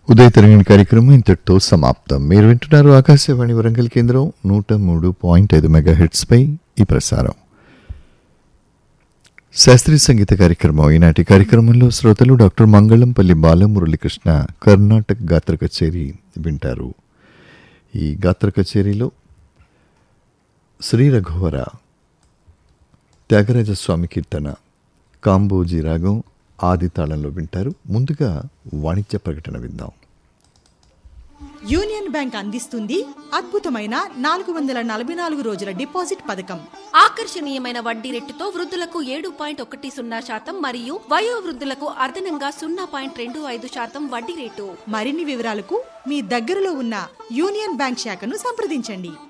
ఉదయ తరంగిణి కార్యక్రమం ఇంతటితో సమాప్తం మీరు వింటున్నారు ఆకాశవాణి వరంగల్ కేంద్రం నూట మూడు పాయింట్ ఐదు మెగా పై ఈ ప్రసారం శాస్త్రీయ సంగీత కార్యక్రమం ఈనాటి కార్యక్రమంలో శ్రోతలు డాక్టర్ మంగళంపల్లి బాలమురళీకృష్ణ కర్ణాటక గాత్ర కచేరీ వింటారు ఈ గాత్ర కచేరీలో శ్రీ రఘువర త్యాగరాజ స్వామి కీర్తన కాంబోజీ రాగం ఆది తాళంలో వింటారు ముందుగా వాణిజ్య ప్రకటన విందాం యూనియన్ బ్యాంక్ అందిస్తుంది అద్భుతమైన నాలుగు వందల నలభై నాలుగు రోజుల డిపాజిట్ పథకం ఆకర్షణీయమైన వడ్డీ రేటుతో వృద్ధులకు ఏడు పాయింట్ ఒకటి సున్నా శాతం మరియు వయో వృద్ధులకు అదనంగా సున్నా పాయింట్ రెండు ఐదు శాతం వడ్డీ రేటు మరిన్ని వివరాలకు మీ దగ్గరలో ఉన్న యూనియన్ బ్యాంక్ శాఖను సంప్రదించండి